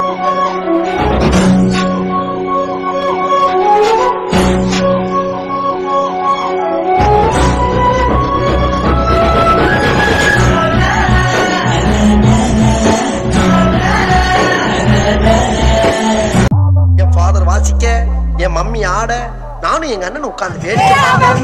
என் father வாசிக்க என் mummy ஆட நானும் எங்க அண்ணன் உட்கார்ந்து வேடிக்கை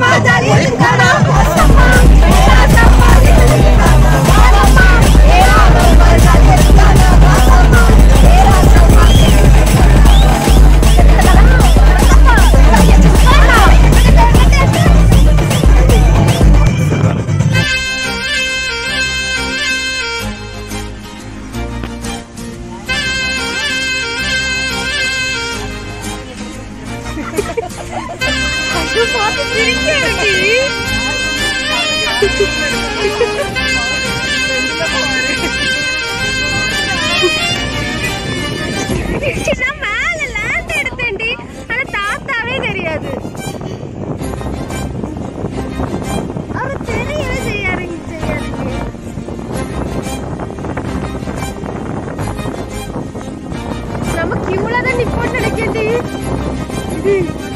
பார்த்து சிரிக்கிறடி நான் மேல லேண்ட் எடுத்தேன்டி ஆனா தாத்தாவே தெரியாது அவரு தெரியவே செய்யாருங்க செய்யாருங்க நம்ம கியூல தான் நிப்போன்னு நினைக்கேன்டி இது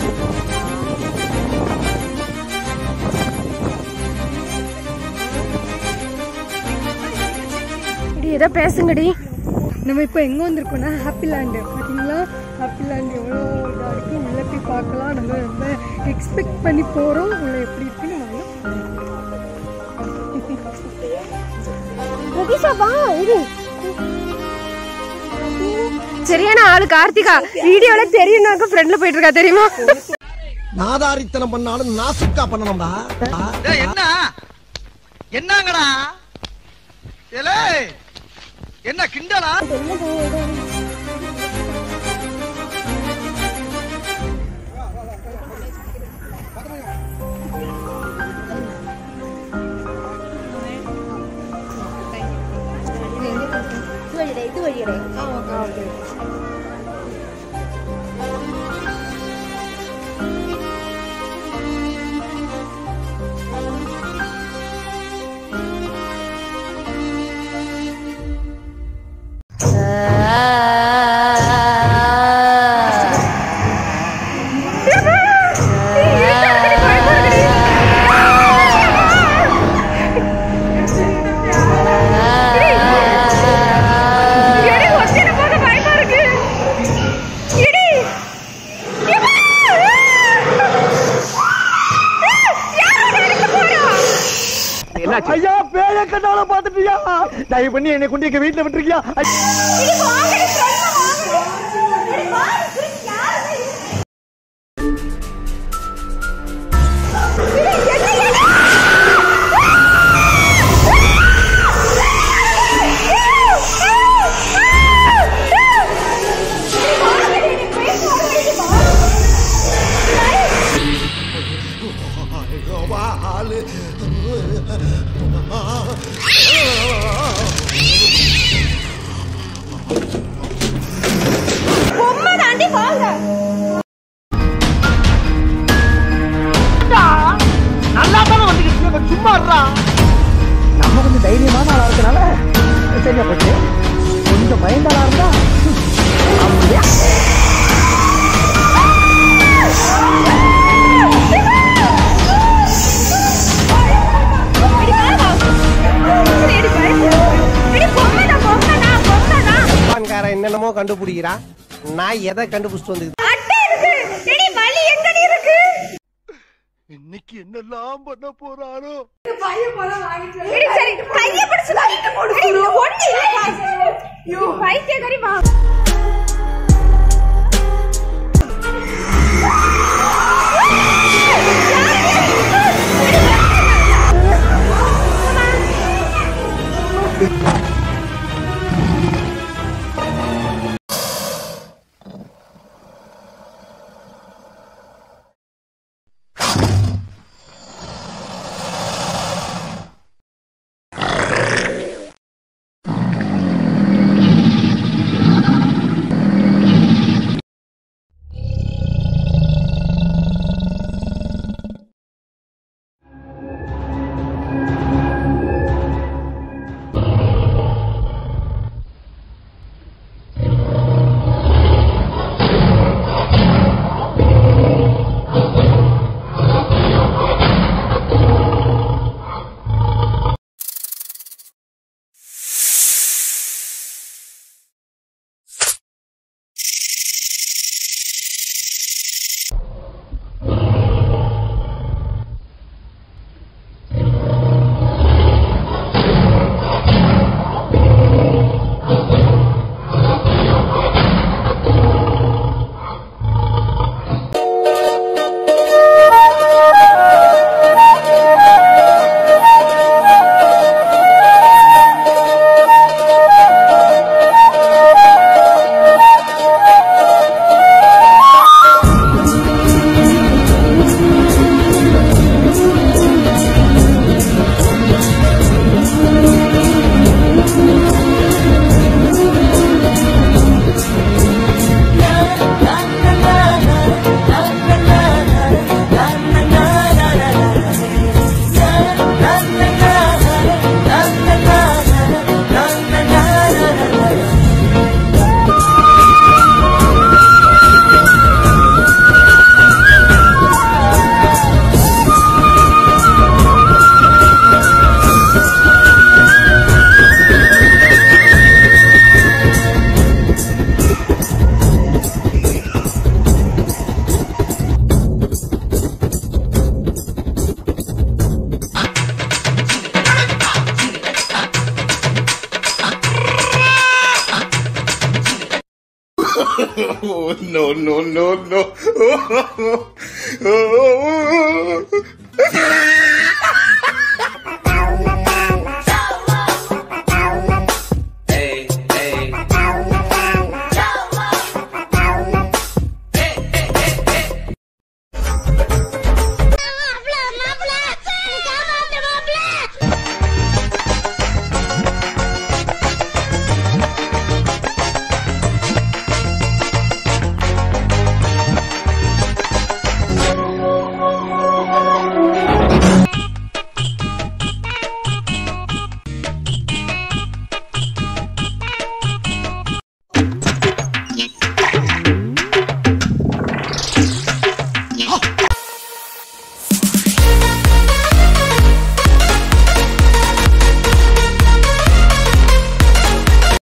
டி ஏதோ பேசுங்கடி நம்ம இப்போ எங்கே வந்திருக்கோம்னா ஹாப்பி லேண்டு பார்த்தீங்களா ஹாப்பி லேண்ட் எவ்வளோ இதாக இருக்குது உள்ளே போய் பார்க்கலாம் நம்ம ரொம்ப எக்ஸ்பெக்ட் பண்ணி போகிறோம் உள்ள எப்படி இருக்குன்னு நம்ம ரதிஷா வா இரு சரியான ஆளு கார்த்திகா வீடியோல தெரியும்னாக்க ஃப்ரெண்ட்ல போயிட்டு இருக்கா தெரியுமா நாதாரித்தனம் பண்ணாலும் நாசுக்கா பண்ணணும்டா டேய், என்ன என்னங்கடா ஏலே என்ன கிண்டலா எடி ஒத்தின போக பயமா இருக்கு எடி ஐயா பேய கண்ணால பாத்துட்டியா தயவு பண்ணி என்னை கொண்டு எங்க வீட்டுல விட்டுருக்கியா பொம்மை தாண்டி வாங்க நல்லா தானே வந்துக்கிட்டு சும்மா இருடா நம்ம கொஞ்சம் தைரியமான ஆளா இருக்கனால சரியா போச்சு கொஞ்சம் பயந்தாளா இருந்தா அப்படியா எடி பயப்படு எடி பொம்மை தான் பொம்மை தான் பொம்மை தான் ஜப்பான்காரன் என்னென்னமோ கண்டுபிடிக்கிறான் நான் எதை கண்டுபிடிச்சிட்டு வந்து அட்டை இருக்கு எடி வலி எங்கடி இருக்கு இன்னைக்கு என்னெல்லாம் பண்ண போறாரோ எடி சரி கைய பிடிச்சு கையில போடு ஒண்ணு இல்ல பைத்தியக்காரி வா no, no, no, no.